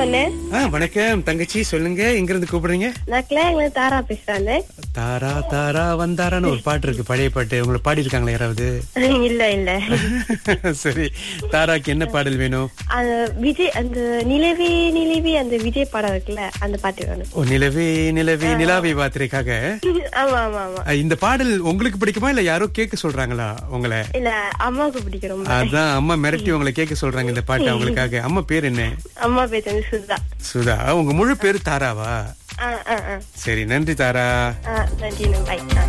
அண்ணே ஆ வணக்கம் தங்கச்சி சொல்லுங்க எங்க இருந்து கூப்பிடுறீங்க நான் கிளாங்ல தாரா பேசுறேன் தாரா தாரா வந்தாரான்னு ஒரு பாட்டு இருக்கு பழைய பாட்டு உங்களை பாடி இருக்காங்களா யாராவது இல்ல இல்ல சரி தாராக்கு என்ன பாடல் வேணும் அந்த விஜய் அந்த நிலவே நிலவே அந்த விஜய் படம் இருக்குல்ல அந்த பாட்டு வேணும் ஓ நிலவே நிலவே நிலாவை பாத்திரைக்காக ஆமா ஆமா ஆமா இந்த பாடல் உங்களுக்கு பிடிக்குமா இல்ல யாரோ கேட்க சொல்றாங்களா உங்களை இல்ல அம்மாவுக்கு பிடிக்கும் ரொம்ப அதான் அம்மா மிரட்டி உங்களை கேட்க சொல்றாங்க இந்த பாட்டு அவங்களுக்காக அம்மா பேர் என்ன அம்மா பேர் வந்து சுதா சுதா உங்க முழு பேரு தாராவா ஆ ஆ ஆ சரி நன்றி தாரா ஆ நன்றி பை